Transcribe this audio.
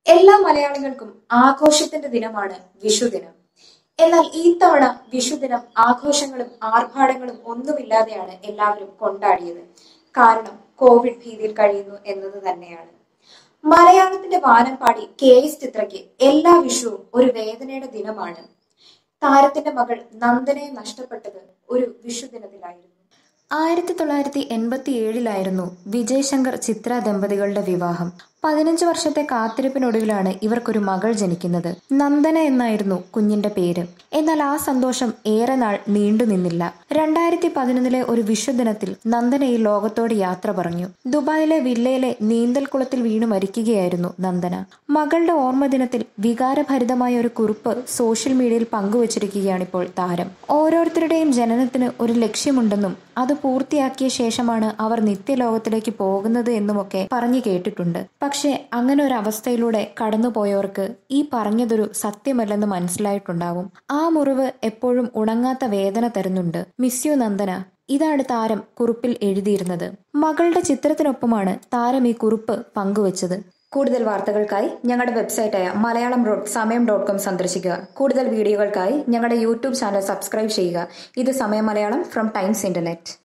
എല്ലാ മലയാളികൾക്കും ആഘോഷത്തിന്റെ ദിനമാണ് വിഷുദിനം എന്നാൽ ഈ തവണ വിഷുദിനം ആഘോഷങ്ങളും ആർഭാടങ്ങളും ഒന്നുമില്ലാതെയാണ് എല്ലാവരും കൊണ്ടാടിയത് കാരണം കോവിഡ് ഭീതിയിൽ കഴിയുന്നു എന്നത് തന്നെയാണ് മലയാളത്തിന്റെ വാനം പാടി കെ എസ് ചിത്രയ്ക്ക് എല്ലാ വിഷുവും ഒരു വേദനയുടെ ദിനമാണ് താരത്തിന്റെ മകൾ നന്ദനെ നഷ്ടപ്പെട്ടത് ഒരു വിഷുദിനത്തിലായിരുന്നു ആയിരത്തി തൊള്ളായിരത്തി എൺപത്തി ഏഴിലായിരുന്നു വിജയ് ശങ്കർ ചിത്ര ദമ്പതികളുടെ വിവാഹം പതിനഞ്ച് വർഷത്തെ കാത്തിരിപ്പിനൊടുവിലാണ് ഇവർക്കൊരു മകൾ ജനിക്കുന്നത് നന്ദന എന്നായിരുന്നു കുഞ്ഞിന്റെ പേര് എന്നാൽ ആ സന്തോഷം ഏറെ നാൾ നീണ്ടു നിന്നില്ല രണ്ടായിരത്തി പതിനൊന്നിലെ ഒരു വിഷുദിനത്തിൽ നന്ദന ഈ ലോകത്തോട് യാത്ര പറഞ്ഞു ദുബായിലെ വില്ലയിലെ നീന്തൽക്കുളത്തിൽ വീണു മരിക്കുകയായിരുന്നു നന്ദന മകളുടെ ഓർമ്മദിനത്തിൽ വികാരഭരിതമായ ഒരു കുറിപ്പ് സോഷ്യൽ മീഡിയയിൽ പങ്കുവച്ചിരിക്കുകയാണ് ഇപ്പോൾ താരം ഓരോരുത്തരുടെയും ജനനത്തിന് ഒരു ലക്ഷ്യമുണ്ടെന്നും അത് പൂർത്തിയാക്കിയ ശേഷമാണ് അവർ നിത്യലോകത്തിലേക്ക് പോകുന്നത് എന്നുമൊക്കെ പറഞ്ഞു കേട്ടിട്ടുണ്ട് പക്ഷെ അങ്ങനെ ഒരു അവസ്ഥയിലൂടെ കടന്നുപോയവർക്ക് ഈ പറഞ്ഞതൊരു സത്യമല്ലെന്ന് മനസ്സിലായിട്ടുണ്ടാവും ആ മുറിവ് എപ്പോഴും ഉണങ്ങാത്ത വേദന തരുന്നുണ്ട് മിസ് യു നന്ദന ഇതാണ് താരം കുറിപ്പിൽ എഴുതിയിരുന്നത് മകളുടെ ചിത്രത്തിനൊപ്പമാണ് താരം ഈ കുറിപ്പ് പങ്കുവച്ചത് കൂടുതൽ വാർത്തകൾക്കായി ഞങ്ങളുടെ വെബ്സൈറ്റായ Malayalam dot Samayam dot com സന്ദർശിക്കുക കൂടുതൽ വീഡിയോകൾക്കായി ഞങ്ങളുടെ യൂട്യൂബ് ചാനൽ സബ്സ്ക്രൈബ് ചെയ്യുക ഇത് സമയം മലയാളം ഫ്രം ടൈംസ് ഇന്റർനെറ്റ്